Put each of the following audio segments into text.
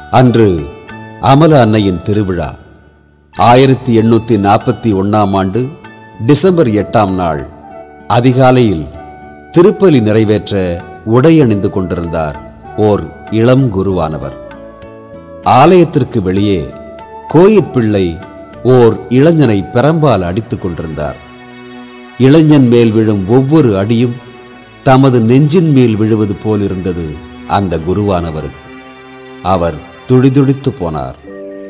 அன்று அமல அன்னையின் திருவிழா ஆயிரத்தி எண்ணூத்தி நாற்பத்தி ஒன்னாம் ஆண்டு டிசம்பர் எட்டாம் நாள் அதிகாலையில் திருப்பலி நிறைவேற்ற உடையணிந்து கொண்டிருந்தார் ஓர் இளம் குருவானவர் ஆலயத்திற்கு வெளியே கோயிற்பிள்ளை ஓர் இளைஞனை பெரம்பால் அடித்துக் கொண்டிருந்தார் இளைஞன் மேல் விழும் ஒவ்வொரு அடியும் தமது நெஞ்சின் மேல் விழுவது போல் இருந்தது அந்த குருவானவருக்கு அவர் துடிதுடித்து போனார்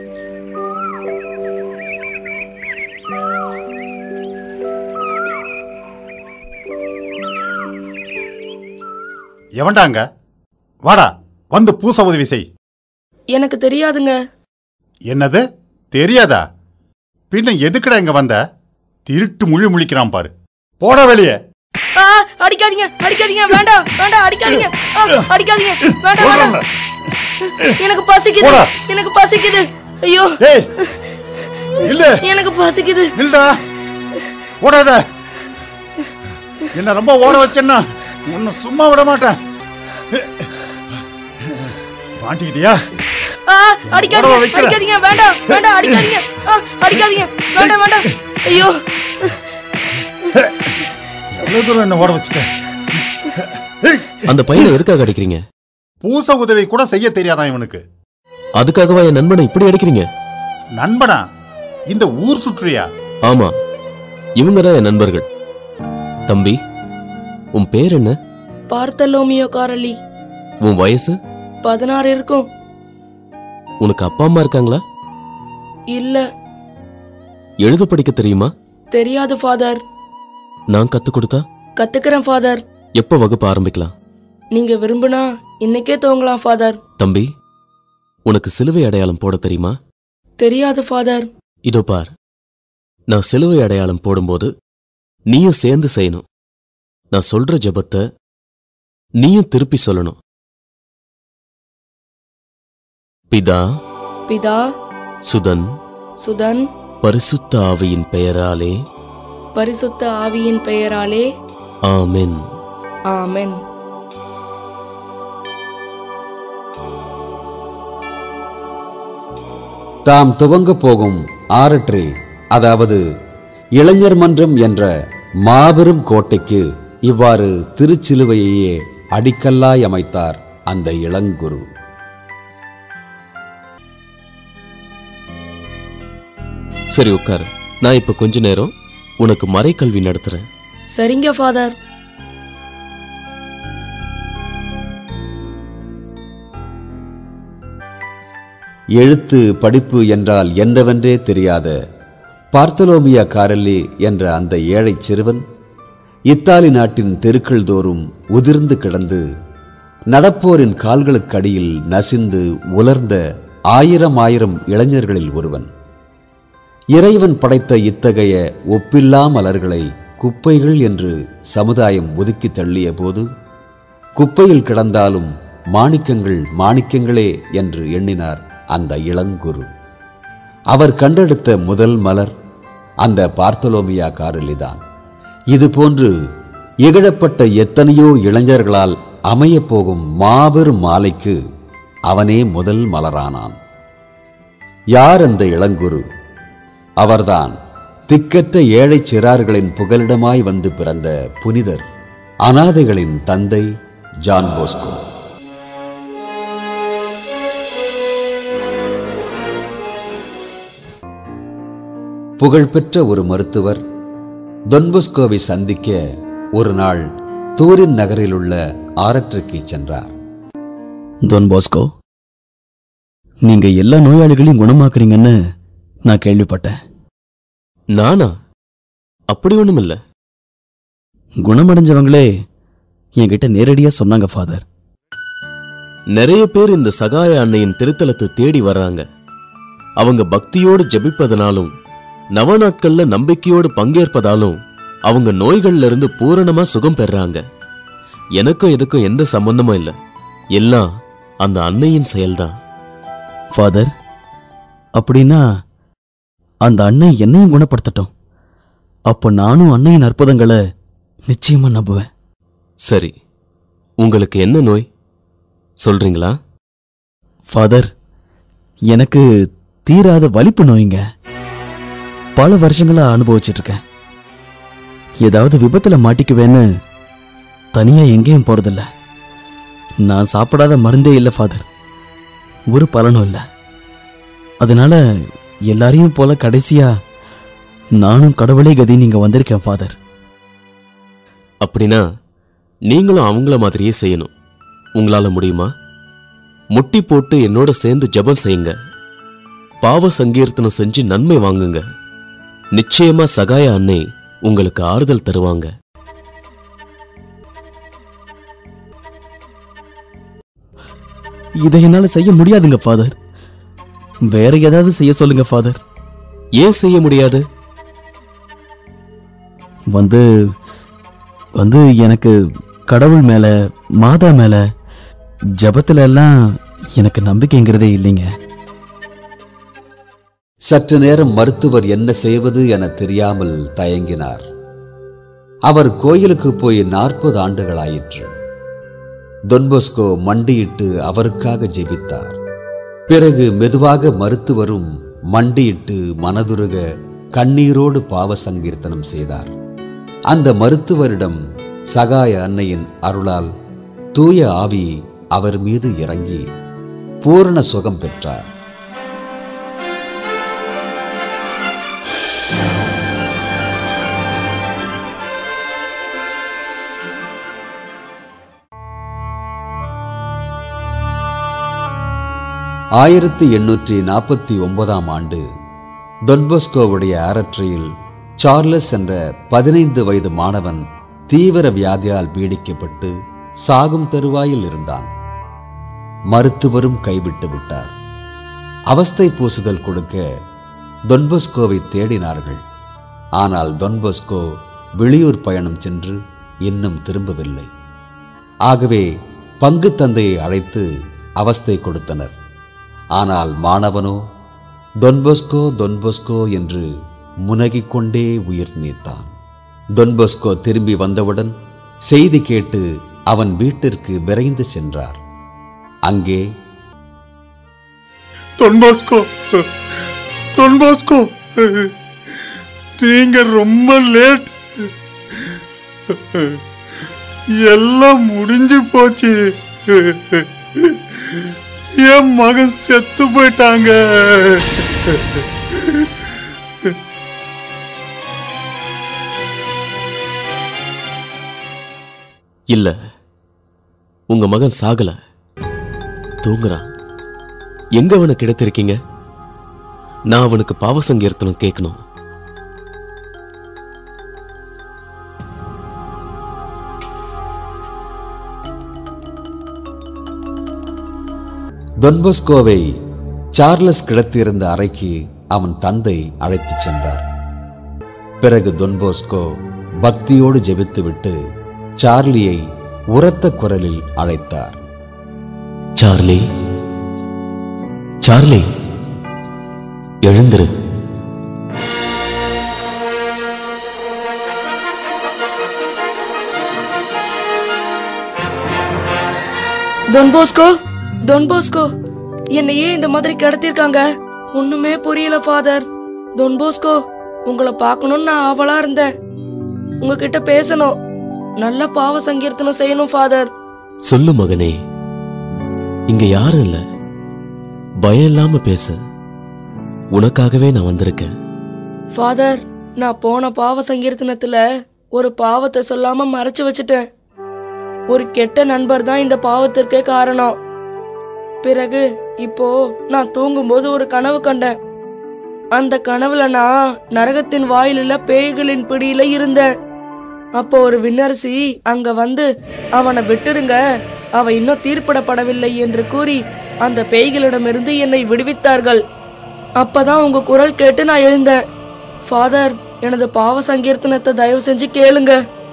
எவன்டாங்க வாடா வந்து பூச உதவி செய் எனக்கு தெரியாதுங்க என்னது தெரியாதா பின்ன எதுக்குடா இங்க வந்த திருட்டு முழி முழிக்கிறான் பாரு போட வெளியே ஆ, அடிக்காதீங்க அடிக்காதீங்க வேண்டாம் வேண்டாம் அடிக்காதீங்க ஆ, அடிக்காதீங்க வேண்டாம் வேண்டாம் எனக்கு பசிக்குது போடா. எனக்கு பசிக்குது ஐயோ ஏய் இல்ல எனக்கு பசிக்குது இல்லடா ஓடாத என்ன ரொம்ப ஓட வச்சேன்னா உன்னை சும்மா விட மாட்டேன் மாட்டிக்கிட்டியா ஆ, அடிக்காதீங்க உடம்ப வைக்கிறேன். அடிக்காதீங்க வேண்டாம் வேண்டாம் அடிக்காதீங்க ஆ, அடிக்காதீங்க வேண்டாம் வேண்டாம் ஐயோ எவ்வளவு தூரம் என்ன ஓட வச்சுட்டேன் அந்த பையனை எதுக்காக அடிக்கிறீங்க பூச உதவி கூட செய்ய தெரியாதான் இவனுக்கு அதுக்காகவா என் நண்பனை இப்படி அடிக்கிறீங்க நண்பனா இந்த ஊர் சுற்றுறியா ஆமா இவங்க தான் என் நண்பர்கள் தம்பி உன் பேர் என்ன பார்த்தலோமியோ காரலி உன் வயசு பதினாறு இருக்கும் உனக்கு அப்பா அம்மா இருக்காங்களா இல்ல எழுத படிக்க தெரியுமா தெரியாது ஃபாதர் நான் கத்து கொடுத்தா கத்துக்கிறேன் ஃபாதர் எப்போ வகுப்பு ஆரம்பிக்கலாம் நீங்க விரும்புனா இன்னைக்கே துவங்கலாம் ஃபாதர் தம்பி உனக்கு சிலுவை அடையாளம் போட தெரியுமா தெரியாது ஃபாதர் இதோ பார் நான் சிலுவை அடையாளம் போடும்போது நீயும் சேர்ந்து செய்யணும் நான் சொல்ற ஜெபத்தை நீயும் திருப்பி சொல்லணும் பிதா பிதா சுதன் சுதன் பரிசுத்த ஆவியின் பெயராலே பரிசுத்த ஆவியின் பெயராலே ஆமென் ஆமென் தாம் துவங்கப் போகும் ஆரட்ரி அதாவது இளைஞர் மன்றம் என்ற மாபெரும் கோட்டைக்கு இவ்வாறு திருச்சிலுவையையே அடிக்கல்லாய் அமைத்தார் அந்த இளங்குரு சரி உட்காரு நான் இப்ப கொஞ்ச நேரம் உனக்கு மறைக்கல்வி நடத்துறேன் சரிங்க ஃபாதர் எழுத்து படிப்பு என்றால் என்னவென்றே தெரியாத பார்த்தலோமியா காரல்லி என்ற அந்த ஏழைச் சிறுவன் இத்தாலி நாட்டின் தெருக்கள் தோறும் உதிர்ந்து கிடந்து நடப்போரின் கால்களுக்கடியில் நசிந்து உலர்ந்த ஆயிரம் ஆயிரம் இளைஞர்களில் ஒருவன் இறைவன் படைத்த இத்தகைய ஒப்பில்லா மலர்களை குப்பைகள் என்று சமுதாயம் ஒதுக்கி தள்ளிய போது குப்பையில் கிடந்தாலும் மாணிக்கங்கள் மாணிக்கங்களே என்று எண்ணினார் அந்த இளங்குரு அவர் கண்டெடுத்த முதல் மலர் அந்த பார்த்தலோமியா காரலிதான் இதுபோன்று இகழப்பட்ட எத்தனையோ இளைஞர்களால் அமையப் போகும் மாபெரும் மாலைக்கு அவனே முதல் மலரானான் யார் அந்த இளங்குரு அவர்தான் திக்கற்ற ஏழைச் சிறார்களின் புகலிடமாய் வந்து பிறந்த புனிதர் அனாதைகளின் தந்தை ஜான் போஸ்கோ புகழ்பெற்ற ஒரு மருத்துவர் தொன்பொஸ்கோவை சந்திக்க ஒரு நாள் தூரின் நகரில் உள்ள ஆரற்றுக்கு சென்றார் தொன் பாஸ்கோ நீங்க எல்லா நோயாளிகளையும் குணமாக்குறீங்கன்னு நான் கேள்விப்பட்டேன் நானா அப்படி ஒண்ணும் இல்ல குணமடைஞ்சவங்களே என்கிட்ட நேரடியா சொன்னாங்க ஃபாதர் நிறைய பேர் இந்த சகாய அன்னையின் திருத்தலத்தை தேடி வர்றாங்க அவங்க பக்தியோடு ஜெபிப்பதனாலும் நவநாட்கள்ல நம்பிக்கையோடு பங்கேற்பதாலும் அவங்க நோய்கள்ல இருந்து பூரணமா சுகம் பெறாங்க எனக்கும் இதுக்கும் எந்த சம்பந்தமும் இல்ல எல்லாம் அந்த அன்னையின் செயல்தான் ஃபாதர் அப்படின்னா அந்த அன்னை என்னையும் குணப்படுத்தட்டும் அப்போ நானும் அன்னையின் அற்புதங்களை நிச்சயமா நம்புவேன் சரி உங்களுக்கு என்ன நோய் சொல்றீங்களா ஃபாதர் எனக்கு தீராத வலிப்பு நோய்ங்க பல வருஷங்களா அனுபவிச்சிட்டு இருக்கேன் ஏதாவது விபத்துல மாட்டிக்குவேன்னு தனியா எங்கேயும் போறதில்ல நான் சாப்பிடாத மருந்தே இல்லை ஃபாதர் ஒரு பலனும் இல்லை அதனால எல்லாரையும் போல கடைசியா நானும் கடவுளே கதி நீங்க வந்திருக்கேன் ஃபாதர் அப்படின்னா நீங்களும் அவங்கள மாதிரியே செய்யணும் உங்களால முடியுமா முட்டி போட்டு என்னோட சேர்ந்து ஜெபம் செய்யுங்க பாவ சங்கீர்த்தனம் செஞ்சு நன்மை வாங்குங்க நிச்சயமா சகாய அன்னை உங்களுக்கு ஆறுதல் தருவாங்க இதை என்னால செய்ய முடியாதுங்க ஃபாதர் வேற ஏதாவது செய்ய சொல்லுங்க ஃபாதர் ஏன் செய்ய முடியாது வந்து வந்து எனக்கு கடவுள் மேல மாதா மேல ஜபத்துல எல்லாம் எனக்கு நம்பிக்கைங்கிறதே இல்லைங்க சற்று நேரம் மருத்துவர் என்ன செய்வது என தெரியாமல் தயங்கினார் அவர் கோயிலுக்கு போய் நாற்பது ஆண்டுகளாயிற்று தொன்போஸ்கோ மண்டியிட்டு அவருக்காக ஜெபித்தார் பிறகு மெதுவாக மருத்துவரும் மண்டியிட்டு மனதுருக கண்ணீரோடு பாவ சங்கீர்த்தனம் செய்தார் அந்த மருத்துவரிடம் சகாய அன்னையின் அருளால் தூய ஆவி அவர் மீது இறங்கி பூரண சுகம் பெற்றார் ஆயிரத்தி எண்ணூற்றி நாற்பத்தி ஒன்பதாம் ஆண்டு தொன்போஸ்கோவுடைய அரற்றையில் சார்லஸ் என்ற பதினைந்து வயது மாணவன் தீவிர வியாதியால் பீடிக்கப்பட்டு சாகும் தருவாயில் இருந்தான் மருத்துவரும் கைவிட்டு விட்டார் அவஸ்தை பூசுதல் கொடுக்க தொன்போஸ்கோவை தேடினார்கள் ஆனால் தொன்போஸ்கோ வெளியூர் பயணம் சென்று இன்னும் திரும்பவில்லை ஆகவே பங்கு தந்தையை அழைத்து அவஸ்தை கொடுத்தனர் ஆனால் மாணவனோ தொன்பொஸ்கோ தொன்பொஸ்கோ என்று முனகிக் கொண்டே உயிர் நீத்தான் தொன்பொஸ்கோ திரும்பி வந்தவுடன் செய்தி கேட்டு அவன் வீட்டிற்கு விரைந்து சென்றார் அங்கே தொன்போஸ்கோ தொன்போஸ்கோ நீங்க ரொம்ப லேட் எல்லாம் முடிஞ்சு போச்சு என் மகன் செத்து போயிட்டாங்க இல்ல உங்க மகன் சாகல தூங்குறான் எங்க அவனை கிடைத்திருக்கீங்க நான் அவனுக்கு பாவ சங்கீர்த்தனம் கேட்கணும் தொன்பொஸ்கோவை சார்லஸ் கிடத்தியிருந்த அறைக்கு அவன் தந்தை அழைத்துச் சென்றார் பிறகு தொன்போஸ்கோ பக்தியோடு ஜெபித்துவிட்டு சார்லியை உரத்த குரலில் அழைத்தார் சார்லி சார்லி எழுந்திரு தொன் போஸ்கோ தொன் போஸ்கோ என்னை ஏன் இந்த மாதிரி கிடத்திருக்காங்க ஒண்ணுமே புரியல ஃபாதர் தொன் போஸ்கோ உங்களை பார்க்கணும்னு நான் ஆவலா இருந்தேன் உங்ககிட்ட பேசணும் நல்ல பாவ சங்கீர்த்தனம் செய்யணும் ஃபாதர் சொல்லு மகனே இங்க யாரும் இல்ல பயம் இல்லாம பேசு உனக்காகவே நான் வந்திருக்கேன் ஃபாதர் நான் போன பாவ சங்கீர்த்தனத்துல ஒரு பாவத்தை சொல்லாம மறைச்சு வச்சுட்டேன் ஒரு கெட்ட நண்பர் தான் இந்த பாவத்திற்கே காரணம் பிறகு இப்போ நான் தூங்கும்போது ஒரு கனவு கண்டேன் அந்த கனவுல நான் நரகத்தின் வாயிலுள்ள பேய்களின் பிடியில இருந்தேன் அப்போ ஒரு விண்ணரசி அங்க வந்து அவனை விட்டுடுங்க அவன் இன்னும் தீர்ப்பிடப்படவில்லை என்று கூறி அந்த பேய்களிடமிருந்து என்னை விடுவித்தார்கள் அப்பதான் உங்க குரல் கேட்டு நான் எழுந்தேன் ஃபாதர் எனது பாவ சங்கீர்த்தனத்தை தயவு செஞ்சு கேளுங்க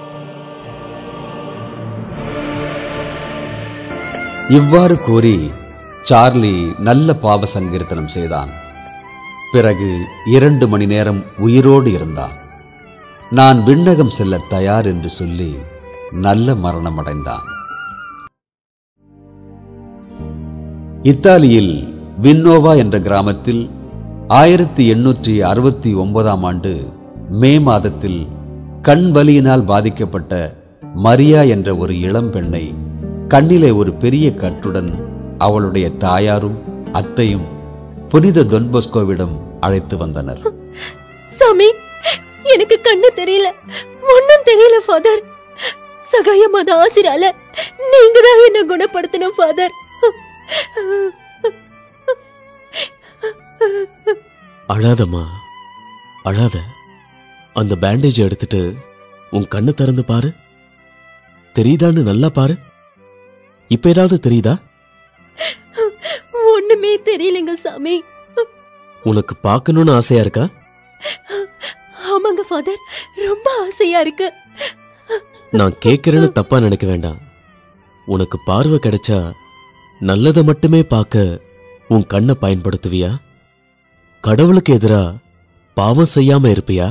இவ்வாறு கூறி சார்லி நல்ல பாவ சங்கீர்த்தனம் செய்தான் பிறகு இரண்டு மணி நேரம் உயிரோடு இருந்தான் நான் விண்ணகம் செல்ல தயார் என்று சொல்லி நல்ல மரணம் அடைந்தான் இத்தாலியில் வின்னோவா என்ற கிராமத்தில் ஆயிரத்தி எண்ணூற்றி அறுபத்தி ஒன்பதாம் ஆண்டு மே மாதத்தில் கண் வலியினால் பாதிக்கப்பட்ட மரியா என்ற ஒரு இளம் பெண்ணை கண்ணிலே ஒரு பெரிய கட்டுடன் அவளுடைய தாயாரும் அத்தையும் புனித தொன்பொஸ்கோவிடம் அழைத்து வந்தனர் சாமி எனக்கு கண்ணு தெரியல ஒண்ணும் தெரியல ஃபாதர் சகாய மத ஆசிரால நீங்க தான் என்ன குணப்படுத்தணும் ஃபாதர் அழாதம்மா அழாத அந்த பேண்டேஜ் எடுத்துட்டு உன் கண்ணை திறந்து பாரு தெரியுதான்னு நல்லா பாரு இப்ப ஏதாவது தெரியுதா ஒண்ணுமே தெரியலங்க சாமி உனக்கு பார்க்கணும்னு ஆசையா இருக்கா ஆமாங்க ஃபாதர் ரொம்ப ஆசையா இருக்கு நான் கேட்கறேன்னு தப்பா நினைக்க வேண்டாம் உனக்கு பார்வை கிடைச்சா நல்லதை மட்டுமே பார்க்க உன் கண்ணை பயன்படுத்துவியா கடவுளுக்கு எதிரா பாவம் செய்யாம இருப்பியா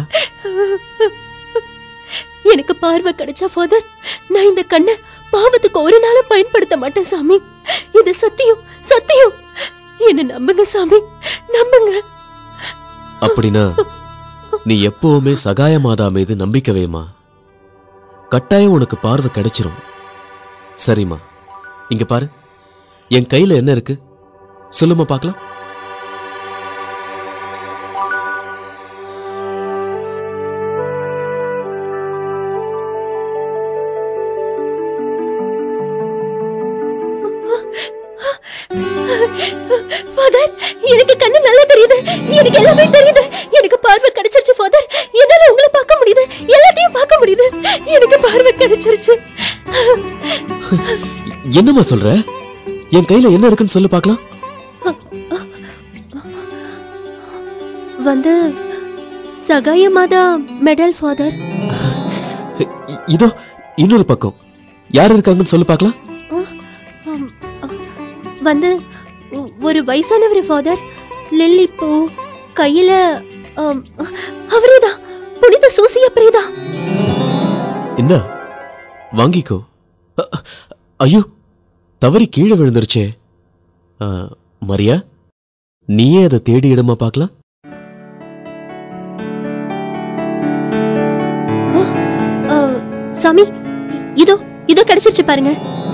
எனக்கு பார்வை கிடைச்சா ஃபாதர் நான் இந்த கண்ணை பாவத்துக்கு ஒரு நாளும் பயன்படுத்த மாட்டேன் சாமி இது சத்தியம் சத்தியம் என்ன நம்புங்க சாமி நம்புங்க அப்படின்னா நீ எப்பவுமே சகாய மாதா மீது நம்பிக்கை வைமா கட்டாயம் உனக்கு பார்வை கிடைச்சிரும் சரிம்மா இங்க பாரு என் கையில என்ன இருக்கு சொல்லுமா பார்க்கலாம் ஃபாதர் எனக்கு கண்ணு நல்லா தெரியுது எனக்கு எல்லாமே தெரியுது எனக்கு பார்வை கிடைச்சிருச்சு ஃபாதர் என்னால உங்களை பார்க்க முடியுது எல்லாத்தையும் பார்க்க முடியுது எனக்கு பார்வை கிடைச்சிருச்சு என்னம்மா சொல்ற என் கையில என்ன இருக்குன்னு சொல்லு பார்க்கலாம் வந்து சகாய மாதா மெடல் ஃபாதர் இ- இதோ இன்னொரு பக்கம் யார் இருக்காங்கன்னு சொல்லு பார்க்கலாம் வந்து ஒ- ஒரு வயசானவர் ஃபாதர் லில்லி பூ கையில ஆம், அவரேதான் புனித சூசிய பிரேதா இந்த வாங்கிக்கோ அ- அ- ஐயோ தவறி கீழே விழுந்துருச்சே ஆ, மரியா நீயே அதை தேடி இடமா பார்க்கலாம் ஆ, சாமி இ- இதோ இதோ கிடைச்சிருச்சு பாருங்க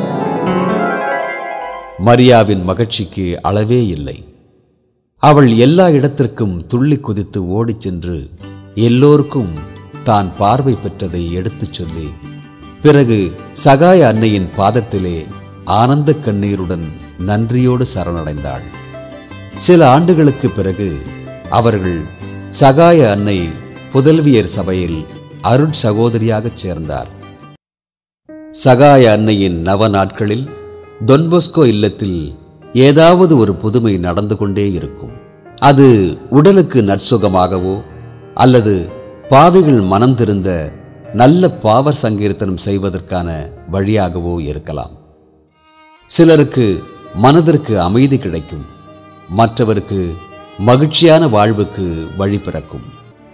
மரியாவின் மகிழ்ச்சிக்கு அளவே இல்லை அவள் எல்லா இடத்திற்கும் துள்ளி குதித்து ஓடிச் சென்று எல்லோருக்கும் தான் பார்வை பெற்றதை எடுத்துச் சொல்லி பிறகு சகாய அன்னையின் பாதத்திலே ஆனந்த கண்ணீருடன் நன்றியோடு சரணடைந்தாள் சில ஆண்டுகளுக்கு பிறகு அவர்கள் சகாய அன்னை புதல்வியர் சபையில் அருட் சகோதரியாகச் சேர்ந்தார் சகாய அன்னையின் நவ நாட்களில் தொன்பொஸ்கோ இல்லத்தில் ஏதாவது ஒரு புதுமை நடந்து கொண்டே இருக்கும் அது உடலுக்கு நற்சுகமாகவோ அல்லது பாவிகள் மனம் திருந்த நல்ல பாவ சங்கீர்த்தனம் செய்வதற்கான வழியாகவோ இருக்கலாம் சிலருக்கு மனதிற்கு அமைதி கிடைக்கும் மற்றவருக்கு மகிழ்ச்சியான வாழ்வுக்கு வழி பிறக்கும்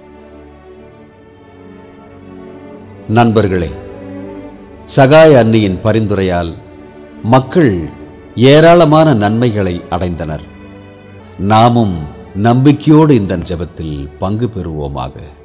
நண்பர்களே சகாய அன்னியின் பரிந்துரையால் மக்கள் ஏராளமான நன்மைகளை அடைந்தனர் நாமும் நம்பிக்கையோடு இந்த ஜெபத்தில் பங்கு பெறுவோமாக